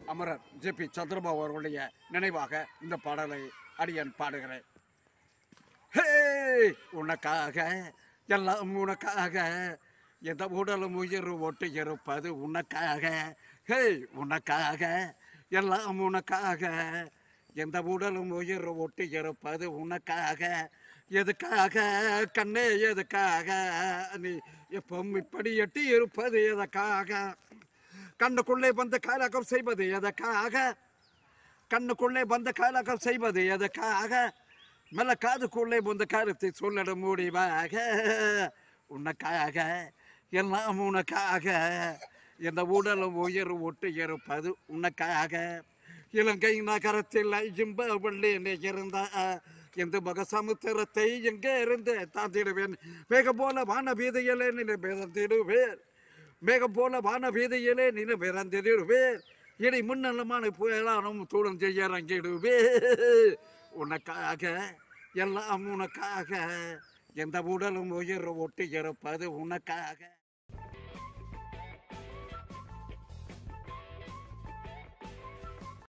அமரர் J P Chandrababu அவர்களுடைய நினைவாக இந்த பாடலை அடியன் பாடுகிறேன் ஹே உனக்காக எல்லாம் உனக்காக எந்த உடலும் உயிர் ஒட்டு இருப்பது உனக்காக ஹே உனக்காக எல்லாம் உனக்காக எந்த உடலும் உயிர் ஒட்டு இருப்பது உனக்காக எதுக்காக கண்ணே எதுக்காக நீ எப்பவும் இப்படி எட்டி இருப்பது எதற்காக கண்ணுக்குள்ளே வந்து காலகம் செய்வது எதற்காக கண்ணுக்குள்ளே வந்து காலகம் செய்வது எதற்காக மெல்ல காதுக்குள்ளே வந்து கருத்தை சொல்லிட முடிவாக உனக்காக எல்லாம் உனக்காக எந்த உடலும் உயிர் ஒட்டு இருப்பது உனக்காக இலங்கை நகரத்தில் இம்பவள்ளி இருந்தா எந்த மக சமுத்திரத்தை எங்கே இருந்து தாத்திடுவேன் மேகம் போல வான வீதியிலே நின்று பிறந்திடுவேன் மேகம் போல வான வீதியிலே நின்று பிறந்திடுவேன் இனி முன்னலமான புயலானும் தூரம் செய்ய இறங்கிடுவே உனக்காக எல்லாம் உனக்காக எந்த உடலும் உயிர் ஒட்டி இருப்பது உனக்காக